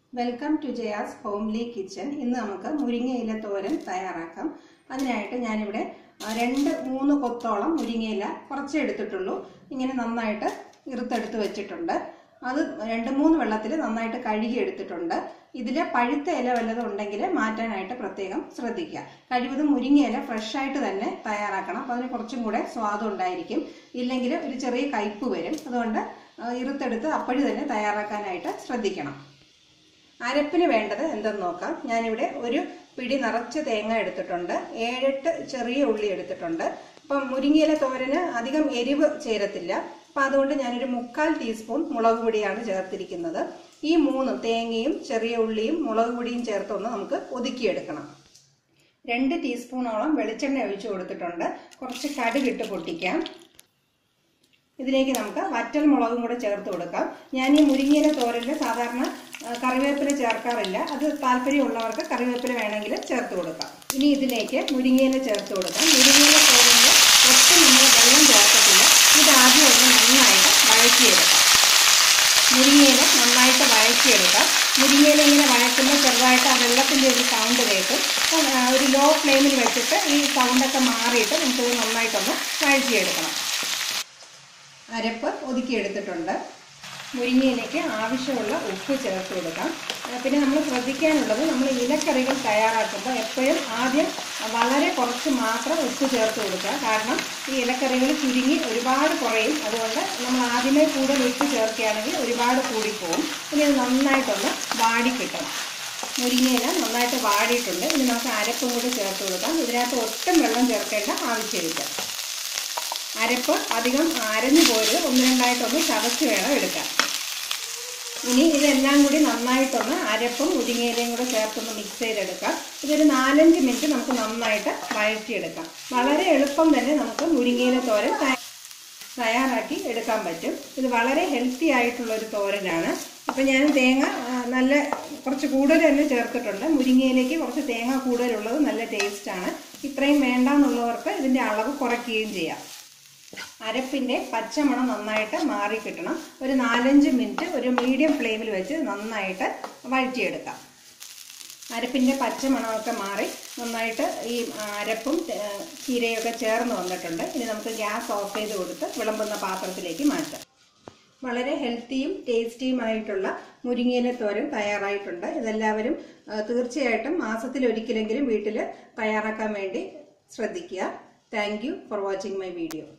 welcome to Jaya's homely kitchen ഇന്ന് നമുക്ക് മുരിങ്ങയില തോരൻ തയ്യാറാക്കാം അതിനായിട്ട് ഞാനിവിടെ ആ, രണ്ട് മൂന്ന് കൊത്തോളം മുരിങ്ങയില കുറച്ചേ എടുത്തിട്ടുള്ളൂ ഇങ്ങനെ നന്നായിട്ട് ഇറുത്തെടുത്ത് വെച്ചിട്ടുണ്ട് അത് രണ്ട് മൂന്ന് വെള്ളത്തിൽ നന്നായിട്ട് കഴുകി എടുത്തിട്ടുണ്ട് ഇതിൽ പഴുത്ത ഇല വല്ലതും ഉണ്ടെങ്കിൽ മാറ്റാനായിട്ട് പ്രത്യേകം ശ്രദ്ധിക്കുക കഴിവതും മുരിങ്ങയില ഫ്രഷ് ആയിട്ട് തന്നെ തയ്യാറാക്കണം അപ്പോൾ അതിന് കുറച്ചും കൂടെ സ്വാദം ഉണ്ടായിരിക്കും ഇല്ലെങ്കിൽ ഒരു ചെറിയ കയ്പ്പ് വരും അതുകൊണ്ട് ആ, ഇറുത്തെടുത്ത് അപ്പോഴ് തന്നെ തയ്യാറാക്കാനായിട്ട് ശ്രദ്ധിക്കണം അരപ്പിന് വേണ്ടത് എന്തെന്ന് നോക്കാം ഞാനിവിടെ ഒരു പിടി നിറച്ച് തേങ്ങ എടുത്തിട്ടുണ്ട് ഏഴെട്ട് ചെറിയ ഉള്ളി എടുത്തിട്ടുണ്ട് അപ്പം മുരിങ്ങയില തോരന് അധികം എരിവ് ചേരത്തില്ല അപ്പം അതുകൊണ്ട് ഞാനൊരു മുക്കാൽ ടീസ്പൂൺ മുളക് പൊടിയാണ് ചേർത്തിരിക്കുന്നത് ഈ മൂന്ന് തേങ്ങയും ചെറിയ ഉള്ളിയും മുളക് പൊടിയും ചേർത്തൊന്ന് നമുക്ക് ഒതുക്കിയെടുക്കണം രണ്ട് ടീസ്പൂണോളം വെളിച്ചെണ്ണ ഒഴിച്ചു കൊടുത്തിട്ടുണ്ട് കുറച്ച് കടുകിട്ട് പൊട്ടിക്കാം ഇതിലേക്ക് നമുക്ക് വറ്റൽ മുളകും കൂടെ ചേർത്ത് കൊടുക്കാം ഞാൻ ഈ മുരിങ്ങയില തോരനിൽ സാധാരണ ആ, കറിവേപ്പില ചേർക്കാറില്ല അത് താല്പര്യമുള്ളവർക്ക് കറിവേപ്പില വേണമെങ്കിൽ ചേർത്ത് കൊടുക്കാം ഇനി ഇതിലേക്ക് മുരിങ്ങയില ചേർത്ത് കൊടുക്കാം മുരിങ്ങയില തോരനിൽ ഒട്ടും നമ്മൾ വെള്ളം ചേർക്കത്തില്ല ഇത് ആദ്യം ഒന്ന് നന്നായിട്ട് വഴറ്റിയെടുക്കാം മുരിങ്ങയില നന്നായിട്ട് വഴറ്റിയെടുക്കാം മുരിങ്ങയില ഇങ്ങനെ വഴറ്റുമ്പോൾ ചെറുതായിട്ട് ആ വെള്ളത്തിൻ്റെ ഒരു സൗണ്ട് കേൾക്കും അപ്പം ആ, ഒരു ലോ ഫ്ലെയിമിൽ വെച്ചിട്ട് ഈ സൗണ്ടൊക്കെ മാറിയിട്ട് നമുക്കിത് നന്നായിട്ടൊന്ന് വഴറ്റിയെടുക്കണം അരപ്പ് ഒതുക്കിയെടുത്തിട്ടുണ്ട് മുരിങ്ങയിലേക്ക് ആവശ്യമുള്ള ഉപ്പ് ചേർത്ത് കൊടുക്കാം ആ, പിന്നെ നമ്മൾ ശ്രദ്ധിക്കാനുള്ളത് നമ്മൾ ഇലക്കറികൾ തയ്യാറാക്കുമ്പോൾ എപ്പോഴും ആദ്യം വളരെ കുറച്ച് മാത്രം ഉപ്പ് ചേർത്ത് കൊടുക്കുക കാരണം ഈ ഇലക്കറികൾ ചുരുങ്ങി ഒരുപാട് കുറയും അതുകൊണ്ട് നമ്മൾ ആദ്യമേ കൂടുതൽ ഉപ്പ് ചേർക്കുകയാണെങ്കിൽ ഒരുപാട് കൂടിപ്പോവും ഇനി ഇത് നന്നായിട്ടൊന്ന് വാടി കിട്ടണം മുരിങ്ങയില നന്നായിട്ട് വാടിയിട്ടുണ്ട് ഇനി നമുക്ക് അരപ്പും കൂടി ചേർത്ത് കൊടുക്കാം ഇതിനകത്ത് ഒട്ടും വെള്ളം ചേർക്കേണ്ട ആവശ്യമില്ല അരപ്പ് അധികം അരഞ്ഞു പോരുത് ഒന്ന് രണ്ടായിട്ടൊന്ന് ചതച്ച് വേണം എടുക്കാൻ ഇനി ഇതെല്ലാം കൂടി നന്നായിട്ടൊന്ന് അരപ്പും മുരിങ്ങയിലയും കൂടെ ചേർത്തൊന്ന് മിക്സ് ചെയ്തെടുക്കാം ഇതൊരു നാലഞ്ച് മിനിറ്റ് നമുക്ക് നന്നായിട്ട് വഴറ്റിയെടുക്കാം വളരെ എളുപ്പം തന്നെ നമുക്ക് മുരിങ്ങയില തോരൻ തയ്യാ- തയ്യാറാക്കി എടുക്കാൻ പറ്റും ഇത് വളരെ ഹെൽത്തി ആയിട്ടുള്ള ഒരു തോരനാണ് അപ്പം ഞാൻ തേങ്ങ ആ, നല്ല കുറച്ച് കൂടുതൽ തന്നെ ചേർത്തിട്ടുണ്ട് മുരിങ്ങയിലേക്ക് കുറച്ച് തേങ്ങ കൂടുതലുള്ളത് നല്ല ടേസ്റ്റാണ് ഇത്രയും വേണ്ടാന്നുള്ളവർക്ക് ഇതിൻ്റെ അളവ് കുറയ്ക്കുകയും ചെയ്യാം അരപ്പിൻ്റെ പച്ചമണം നന്നായിട്ട് മാറി കിട്ടണം ഒരു നാലഞ്ച് മിനിറ്റ് ഒരു മീഡിയം ഫ്ലെയിമിൽ വെച്ച് നന്നായിട്ട് വഴറ്റിയെടുക്കാം അരപ്പിൻ്റെ പച്ചമണമൊക്കെ മാറി നന്നായിട്ട് ഈ അരപ്പും ഏഹ്, ചീരയൊക്കെ ചേർന്ന് വന്നിട്ടുണ്ട് ഇനി നമുക്ക് ഗ്യാസ് ഓഫ് ചെയ്ത് കൊടുത്ത് വിളമ്പുന്ന പാത്രത്തിലേക്ക് മാറ്റാം വളരെ ഹെൽത്തിയും ടേസ്റ്റിയുമായിട്ടുള്ള മുരിങ്ങയില തോരൻ തയ്യാറായിട്ടുണ്ട് ഇതെല്ലാവരും ആ, തീർച്ചയായിട്ടും മാസത്തിൽ ഒരിക്കലെങ്കിലും വീട്ടിൽ തയ്യാറാക്കാൻ വേണ്ടി ശ്രദ്ധിക്കുക thank you for watching my video